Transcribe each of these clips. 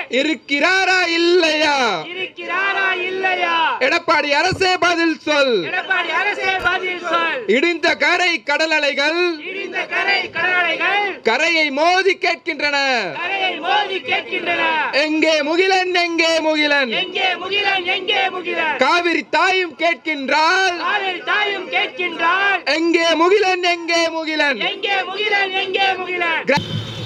இருக்கிறாரா இல்லையா இருக்கிறாரா இல்லையா எடப்பாடி அரசே பதில் சொல் எடப்பாடி அரசே பதில் சொல் இடிந்த கரை கடல் அலைகள் இடிந்த கரை கடலைகள் கரையை மோதி கேட்கின்றன கரையை மோதி கேட்கின்றன எங்கே முகிலன் எங்கே முகிலன் எங்கே முகிலன் எங்கே முகிலன் காவிரி தாயும் கேட்கின்றாள் காவிரி தாயும் கேட்கின்றாள் எங்கே முகிலன் எங்கே முகிலன் எங்கே முகிலன் எங்கே முகிலன்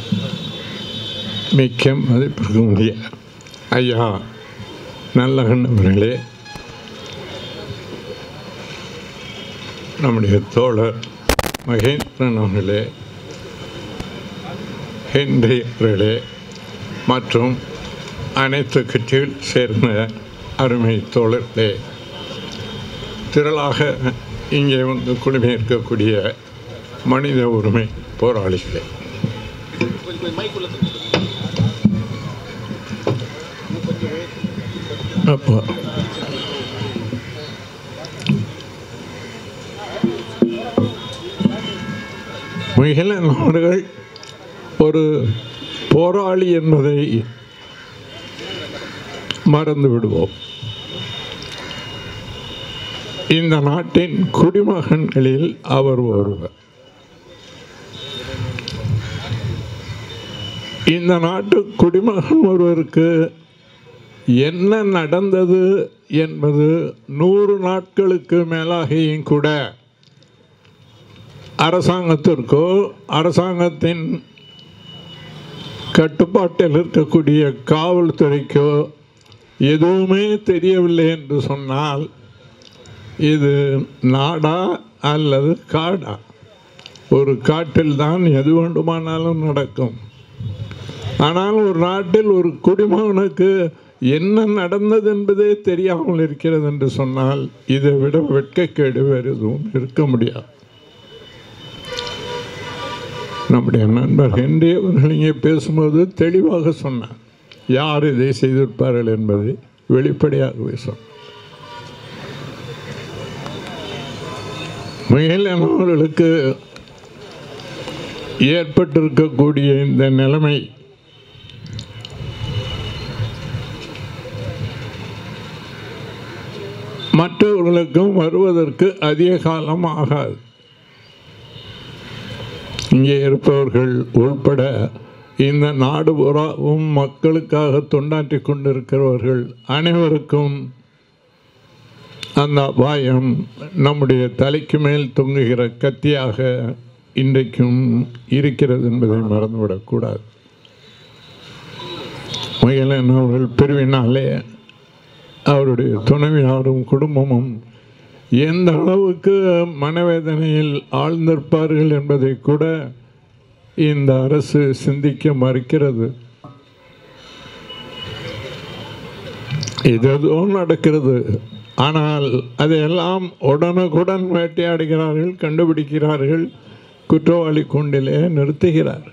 மிக்க மதிப்பிற்குரிய ஐயா நல்லகன் அவர்களே நம்முடைய தோழர் மகேந்திரன் அவர்களே ஹென்றி அவர்களே மற்றும் அனைத்து கட்சிகள் சேர்ந்த அருமை தோழர்களே திரளாக இங்கே வந்து குழுமி இருக்கக்கூடிய மனித உரிமை போராளிகளே அப்போ மிகிலன் அவர்கள் ஒரு போராளி என்பதை மறந்து விடுவோம் இந்த நாட்டின் குடிமகன்களில் அவர் ஒருவர் இந்த நாட்டு குடிமகன் ஒருவருக்கு என்ன நடந்தது என்பது நூறு நாட்களுக்கு மேலாகியும் கூட அரசாங்கத்திற்கோ அரசாங்கத்தின் கட்டுப்பாட்டில் இருக்கக்கூடிய காவல்துறைக்கோ எதுவுமே தெரியவில்லை என்று சொன்னால் இது நாடா அல்லது காடா ஒரு காட்டில் தான் எது வேண்டுமானாலும் நடக்கும் ஆனால் ஒரு நாட்டில் ஒரு குடிமகனுக்கு என்ன நடந்தது என்பதே தெரியாமல் இருக்கிறது என்று சொன்னால் இதை விட வெட்கக்கேடு வேறு எதுவும் இருக்க முடியாது நம்முடைய நண்பர் ஹென்றி அவர்கள் இங்கே பேசும்போது தெளிவாக சொன்னார் யார் இதை செய்திருப்பார்கள் என்பதை வெளிப்படையாகவே சொன்னார் மகிழன் அவர்களுக்கு ஏற்பட்டிருக்கக்கூடிய இந்த நிலைமை மற்றவர்களுக்கும் வருவதற்கு அதிக காலம் ஆகாது இங்கே இருப்பவர்கள் உள்பட இந்த நாடு பூராவும் மக்களுக்காக தொண்டாற்றி கொண்டிருக்கிறவர்கள் அனைவருக்கும் அந்த அபாயம் நம்முடைய தலைக்கு மேல் தொங்குகிற கத்தியாக இன்றைக்கும் இருக்கிறது என்பதை மறந்துவிடக்கூடாது முயலன் அவர்கள் பிரிவினாலே அவருடைய துணைவியாரும் குடும்பமும் எந்த அளவுக்கு மனவேதனையில் ஆழ்ந்திருப்பார்கள் என்பதை கூட இந்த அரசு சிந்திக்க மறுக்கிறது ஏதோ நடக்கிறது ஆனால் அதையெல்லாம் உடனுக்குடன் வேட்டையாடுகிறார்கள் கண்டுபிடிக்கிறார்கள் குற்றவாளி கூண்டிலே நிறுத்துகிறார்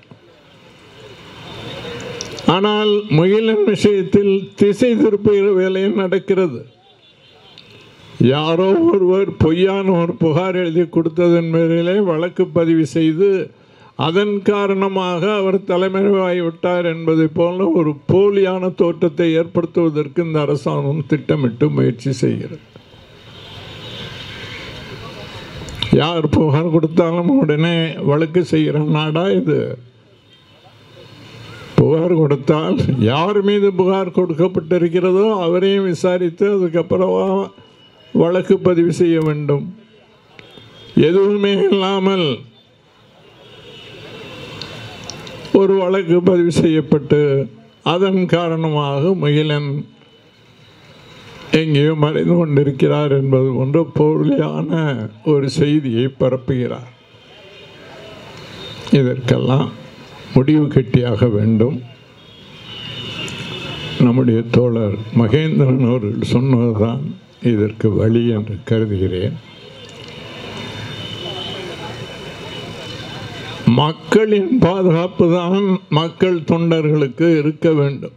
ஆனால் முகிலன் விஷயத்தில் திசை திருப்புகிற வேலையும் நடக்கிறது யாரோ ஒருவர் பொய்யான ஒரு புகார் எழுதி கொடுத்ததன் பேரிலே வழக்கு பதிவு செய்து அதன் காரணமாக அவர் தலைமறைவாகிவிட்டார் என்பதை போல ஒரு போலியான தோற்றத்தை ஏற்படுத்துவதற்கு இந்த அரசாங்கம் திட்டமிட்டு முயற்சி செய்கிறது யார் புகார் கொடுத்தாலும் உடனே வழக்கு செய்கிற நாடா இது புகார் கொடுத்தால் யார் மீது புகார் கொடுக்கப்பட்டிருக்கிறதோ அவரையும் விசாரித்து அதுக்கப்புறமா வழக்கு பதிவு செய்ய வேண்டும் எதுவுமே இல்லாமல் ஒரு வழக்கு பதிவு செய்யப்பட்டு அதன் காரணமாக முகிலன் எங்கேயோ மறைந்து கொண்டிருக்கிறார் என்பது போன்ற போலியான ஒரு செய்தியை பரப்புகிறார் இதற்கெல்லாம் முடிவு கட்டியாக வேண்டும் நம்முடைய தோழர் மகேந்திரன் அவர்கள் சொன்னதுதான் இதற்கு வழி என்று கருதுகிறேன் மக்களின் பாதுகாப்பு தான் மக்கள் தொண்டர்களுக்கு இருக்க வேண்டும்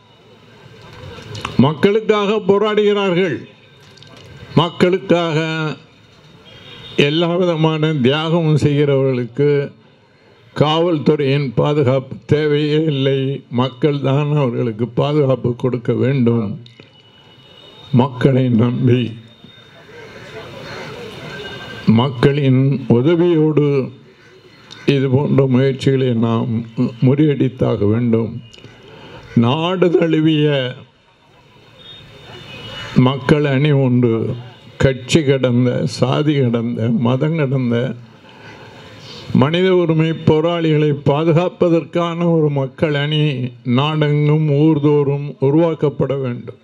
மக்களுக்காக போராடுகிறார்கள் மக்களுக்காக எல்லா விதமான தியாகமும் செய்கிறவர்களுக்கு காவல்துறையின் பாதுகாப்பு தேவையே இல்லை மக்கள் தான் அவர்களுக்கு பாதுகாப்பு கொடுக்க வேண்டும் மக்களை நம்பி மக்களின் உதவியோடு இது போன்ற முயற்சிகளை நாம் முறியடித்தாக வேண்டும் நாடு தழுவிய மக்கள் அணி ஒன்று கட்சி கடந்த சாதி கடந்த மதம் கடந்த மனித உரிமை போராளிகளை பாதுகாப்பதற்கான ஒரு மக்கள் அணி நாடெங்கும் ஊர்தோறும் உருவாக்கப்பட வேண்டும்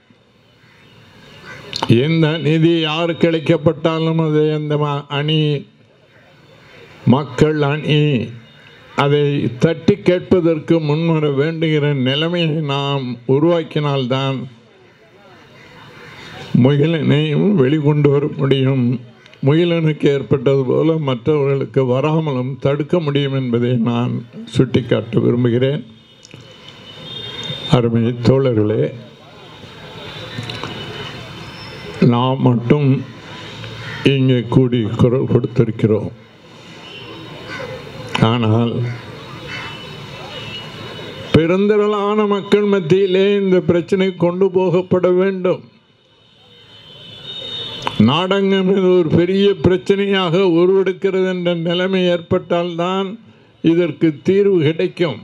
எந்த நிதி யாருக்கு அளிக்கப்பட்டாலும் அது அந்த ம- அணி மக்கள் அணி அதை தட்டி கேட்பதற்கு முன்வர வேண்டுகிற நிலைமையை நாம் உருவாக்கினால்தான் முகிலனையும் வெளிக்கொண்டு வர முடியும் முகிலனுக்கு ஏற்பட்டது போல மற்றவர்களுக்கு வராமலும் தடுக்க முடியும் என்பதை நான் சுட்டிக்காட்ட விரும்புகிறேன் அருமை தோழர்களே நாம் மட்டும் இங்கே கூடி குரல் கொடுத்திருக்கிறோம் ஆனால் பெருந்திரளான மக்கள் மத்தியிலே இந்த பிரச்சனை கொண்டு போகப்பட வேண்டும் நாடகம் இது ஒரு பெரிய பிரச்சனையாக உருவெடுக்கிறது என்ற நிலைமை ஏற்பட்டால்தான் இதற்கு தீர்வு கிடைக்கும்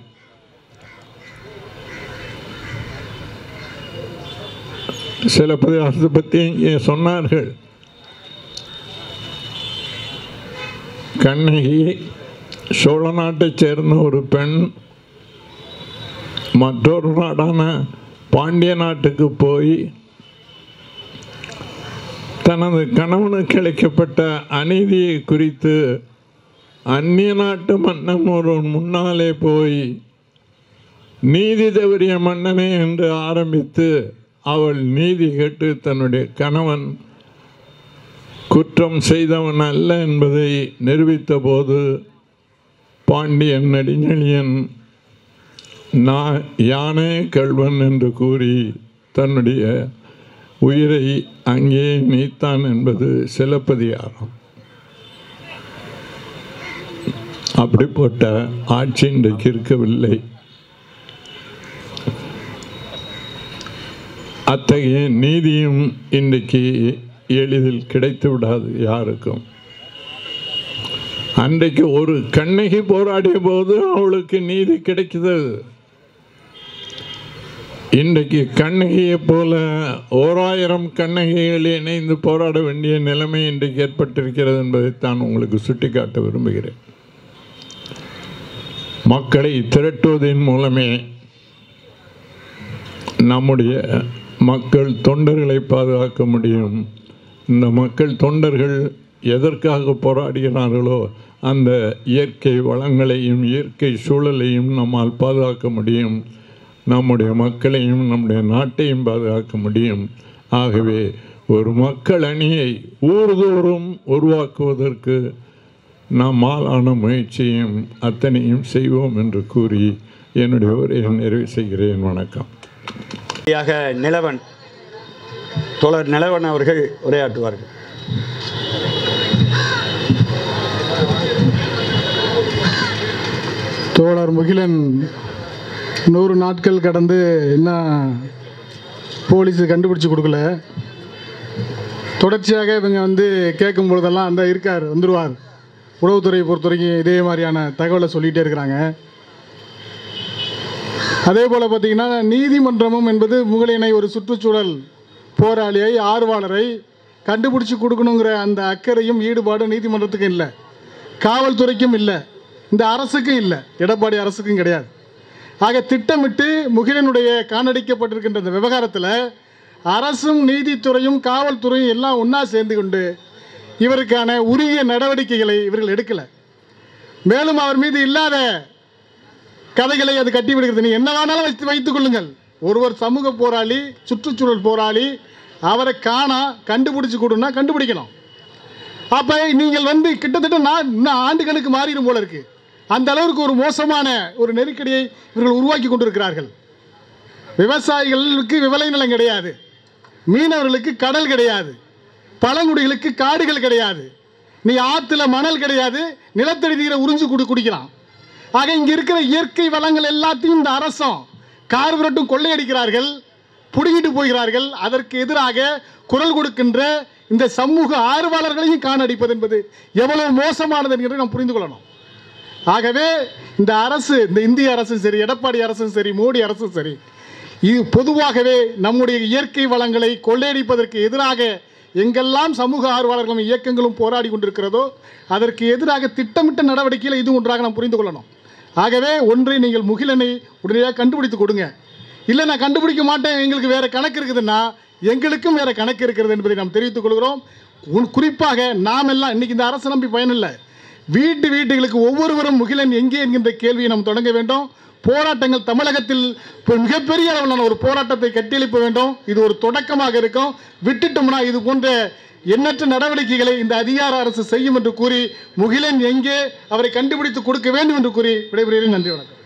சில அதை பற்றி இங்கே சொன்னார்கள் கண்ணகி சோழ நாட்டைச் சேர்ந்த ஒரு பெண் மற்றொரு நாடான பாண்டிய நாட்டுக்கு போய் தனது கணவனுக்கு அளிக்கப்பட்ட அநீதியை குறித்து அந்நிய நாட்டு மன்னன் ஒருவன் முன்னாலே போய் நீதி தவறிய மன்னனே என்று ஆரம்பித்து அவள் நீதி கேட்டு தன்னுடைய கணவன் குற்றம் செய்தவன் அல்ல என்பதை நிரூபித்த போது பாண்டியன் நெடுஞ்செழியன் நான் யானே கள்வன் என்று கூறி தன்னுடைய உயிரை அங்கே நீத்தான் என்பது சிலப்பதிகாரம் அப்படிப்பட்ட ஆட்சி இன்றைக்கு இருக்கவில்லை அத்தகைய நீதியும் இன்றைக்கு எளிதில் கிடைத்து விடாது யாருக்கும் அன்றைக்கு ஒரு கண்ணகி போராடிய போது அவளுக்கு நீதி கிடைக்குது இன்றைக்கு கண்ணகியை போல ஓராயிரம் கண்ணகிகள் இணைந்து போராட வேண்டிய நிலைமை இன்றைக்கு ஏற்பட்டிருக்கிறது என்பதைத்தான் உங்களுக்கு சுட்டிக்காட்ட விரும்புகிறேன் மக்களை திரட்டுவதன் மூலமே நம்முடைய மக்கள் தொண்டர்களை பாதுகாக்க முடியும் இந்த மக்கள் தொண்டர்கள் எதற்காக போராடுகிறார்களோ அந்த இயற்கை வளங்களையும் இயற்கை சூழலையும் நம்மால் பாதுகாக்க முடியும் நம்முடைய மக்களையும் நம்முடைய நாட்டையும் பாதுகாக்க முடியும் ஆகவே ஒரு மக்கள் அணியை ஊர்தோறும் உருவாக்குவதற்கு நம்மால் ஆன முயற்சியும் அத்தனையும் செய்வோம் என்று கூறி என்னுடைய உரையை நிறைவு செய்கிறேன் வணக்கம் யாக நிலவன் தோழர் நிலவன் அவர்கள் உரையாற்றுவார்கள் தோழர் முகிலன் நூறு நாட்கள் கடந்து இன்னும் போலீஸு கண்டுபிடிச்சி கொடுக்கல தொடர்ச்சியாக இவங்க வந்து கேட்கும் பொழுதெல்லாம் அந்த இருக்கார் வந்துடுவார் உளவுத்துறையை பொறுத்த வரைக்கும் இதே மாதிரியான தகவலை சொல்லிகிட்டே இருக்கிறாங்க அதே போல் பார்த்தீங்கன்னா நீதிமன்றமும் என்பது முகலினை ஒரு சுற்றுச்சூழல் போராளியை ஆர்வலரை கண்டுபிடிச்சி கொடுக்கணுங்கிற அந்த அக்கறையும் ஈடுபாடும் நீதிமன்றத்துக்கும் இல்லை காவல்துறைக்கும் இல்லை இந்த அரசுக்கும் இல்லை எடப்பாடி அரசுக்கும் கிடையாது ஆக திட்டமிட்டு முகிலனுடைய காணடிக்கப்பட்டிருக்கின்ற இந்த விவகாரத்தில் அரசும் நீதித்துறையும் காவல்துறையும் எல்லாம் ஒன்றா சேர்ந்து கொண்டு இவருக்கான உரிய நடவடிக்கைகளை இவர்கள் எடுக்கலை மேலும் அவர் மீது இல்லாத கதைகளை அது கட்டி விடுகிறது நீ என்ன வேணாலும் வைத்து வைத்துக் கொள்ளுங்கள் ஒருவர் சமூக போராளி சுற்றுச்சூழல் போராளி அவரை காணா கண்டுபிடிச்சு கொடுன்னா கண்டுபிடிக்கணும் அப்போ நீங்கள் வந்து கிட்டத்தட்ட நான் இன்னும் ஆண்டுகளுக்கு மாறிடும் போல இருக்கு அந்த அளவுக்கு ஒரு மோசமான ஒரு நெருக்கடியை இவர்கள் உருவாக்கி கொண்டிருக்கிறார்கள் விவசாயிகளுக்கு விளைநிலம் கிடையாது மீனவர்களுக்கு கடல் கிடையாது பழங்குடிகளுக்கு காடுகள் கிடையாது நீ ஆற்றுல மணல் கிடையாது நிலத்தடி நீரை உறிஞ்சு குடி குடிக்கலாம் ஆக இங்க இருக்கிற இயற்கை வளங்கள் எல்லாத்தையும் இந்த அரசும் கார்பரேட்டும் கொள்ளையடிக்கிறார்கள் புடுங்கிட்டு போகிறார்கள் அதற்கு எதிராக குரல் கொடுக்கின்ற இந்த சமூக ஆர்வலர்களையும் காணடிப்பது என்பது எவ்வளவு மோசமானது என்கிறதை நாம் புரிந்து கொள்ளணும் ஆகவே இந்த அரசு இந்த இந்திய அரசும் சரி எடப்பாடி அரசும் சரி மோடி அரசும் சரி இது பொதுவாகவே நம்முடைய இயற்கை வளங்களை கொள்ளையடிப்பதற்கு எதிராக எங்கெல்லாம் சமூக ஆர்வலர்களும் இயக்கங்களும் போராடி கொண்டிருக்கிறதோ அதற்கு எதிராக திட்டமிட்ட நடவடிக்கையில் இது ஒன்றாக நாம் புரிந்து கொள்ளணும் ஆகவே ஒன்றை நீங்கள் முகிலனை உடனடியாக கண்டுபிடித்து கொடுங்க இல்லை நான் கண்டுபிடிக்க மாட்டேன் எங்களுக்கு வேற கணக்கு இருக்குதுன்னா எங்களுக்கும் வேற கணக்கு இருக்கிறது என்பதை நாம் தெரிவித்துக் கொள்கிறோம் உன் குறிப்பாக நாம் எல்லாம் இன்னைக்கு இந்த அரசு நம்பி பயனில்லை வீட்டு வீட்டுகளுக்கு ஒவ்வொருவரும் முகிலன் எங்கே என்கின்ற கேள்வியை நாம் தொடங்க வேண்டும் போராட்டங்கள் தமிழகத்தில் இப்போ மிகப்பெரிய அளவிலான ஒரு போராட்டத்தை கட்டியெழுப்ப வேண்டும் இது ஒரு தொடக்கமாக இருக்கும் விட்டுட்டோம்னா இது போன்ற எண்ணற்ற நடவடிக்கைகளை இந்த அதிகார அரசு செய்யும் என்று கூறி முகிலன் எங்கே அவரை கண்டுபிடித்து கொடுக்க வேண்டும் என்று கூறி விடைபெறுகிறேன் நன்றி வணக்கம்